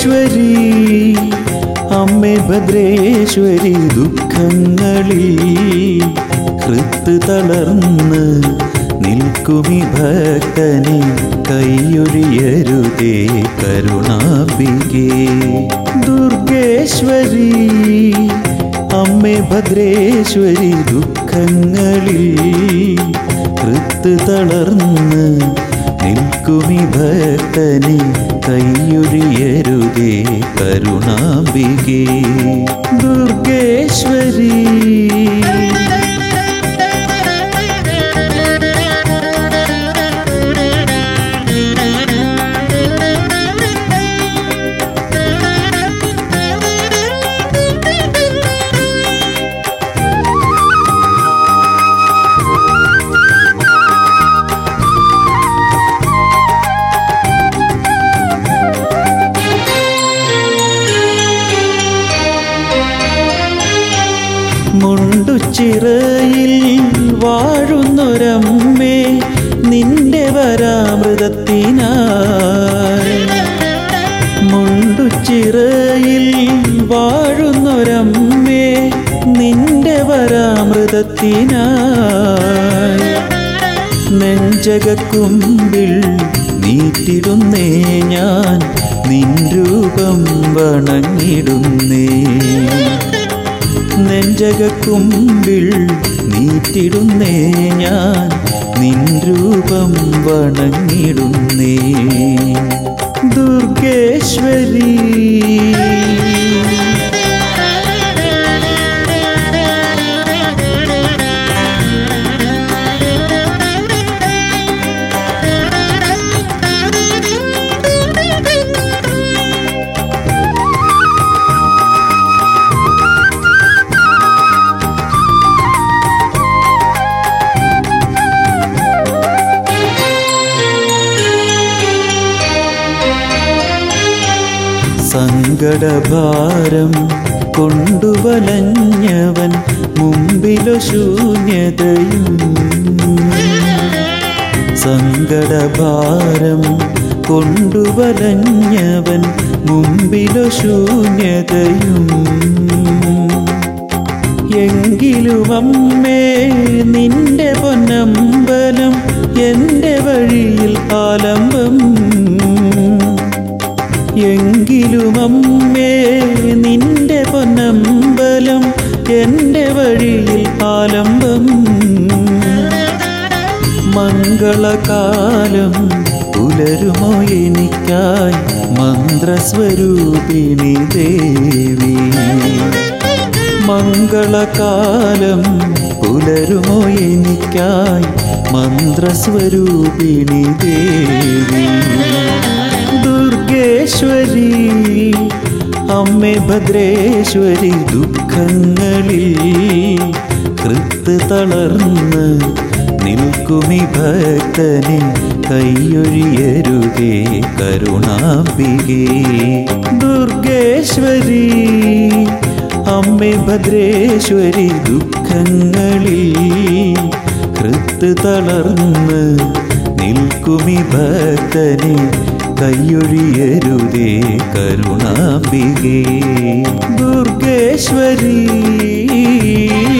ദുർഗേശ്വരി അമ്മേ ഭദ്രേശ്വരി ദുഃഖങ്ങളിൽ ഹൃത്ത് തളർന്ന് നിൽക്കുമി ഭക്തനെ കൈയൊഴിയരുതേ കരുണാംബികേ ദുർഗേശ്വരി അമ്മേ ഭദ്രേശ്വരി ദുഃഖങ്ങളിൽ ഹൃത്ത് തളർന്ന് നിൽക്കുമി ഭക്തനെ കൈയൊഴിയരുതേ കരുണാംബികേ ദുർഗേശ്വരി മുണ്ടുച്ചിറയിൽ വാഴുന്നൊരമ്മേ നിന്റെ വരാമൃതത്തിനായി മുണ്ടുച്ചിറയിൽ വാഴുന്നൊരമ്മേ നിന്റെ വരാമൃതത്തിനായി നെഞ്ചകക്കുമ്പിൽ നീറ്റിടുന്നേ ഞാൻ നിൻ രൂപം വണങ്ങിടുന്നേ നെഞ്ചകക്കുമ്പിൽ നീറ്റിടുന്നേ ഞാൻ നിൻ രൂപം വണങ്ങിടുന്നേ ദുർഗേശ്വരി സങ്കടഭാരം കൊണ്ടുവലഞ്ഞവൻ മുമ്പിലോ ശൂന്യതയും സങ്കടഭാരം കൊണ്ടുവലഞ്ഞവൻ മുമ്പിലോ ശൂന്യതയും എങ്കിലും അമ്മേ നിന്റെ പൊന്നമ്പലം എൻ്റെ വഴിയിൽ ആലംബം എങ്കിലും അമ്മേ നിന്റെ പൊന്നമ്പലം എൻ്റെ വഴിയിൽ ആലംബം മംഗളകാലം പുലരുമോ എനിക്കായി മന്ത്രസ്വരൂപിണി ദേവി മംഗളകാലം പുലരുമോ എനിക്കായി മന്ത്രസ്വരൂപിണി ദേവി ദുർഗേശ്വരി അമ്മേ ഭദ്രേശ്വരി ദുഃഖങ്ങളിൽ കൃത്ത് തളർന്ന് നിൽക്കുമി ഭക്തനെ കൈയൊഴിയരുതേ കരുണാംബികേ ദുർഗേശ്വരി അമ്മേ ഭദ്രേശ്വരി ദുഃഖങ്ങളിൽ കൃത്ത് തളർന്ന് നിൽക്കുമി ഭക്തനെ കൈയൊഴിയരുതേ കരുണാംബികേ ദുർഗേശ്വരി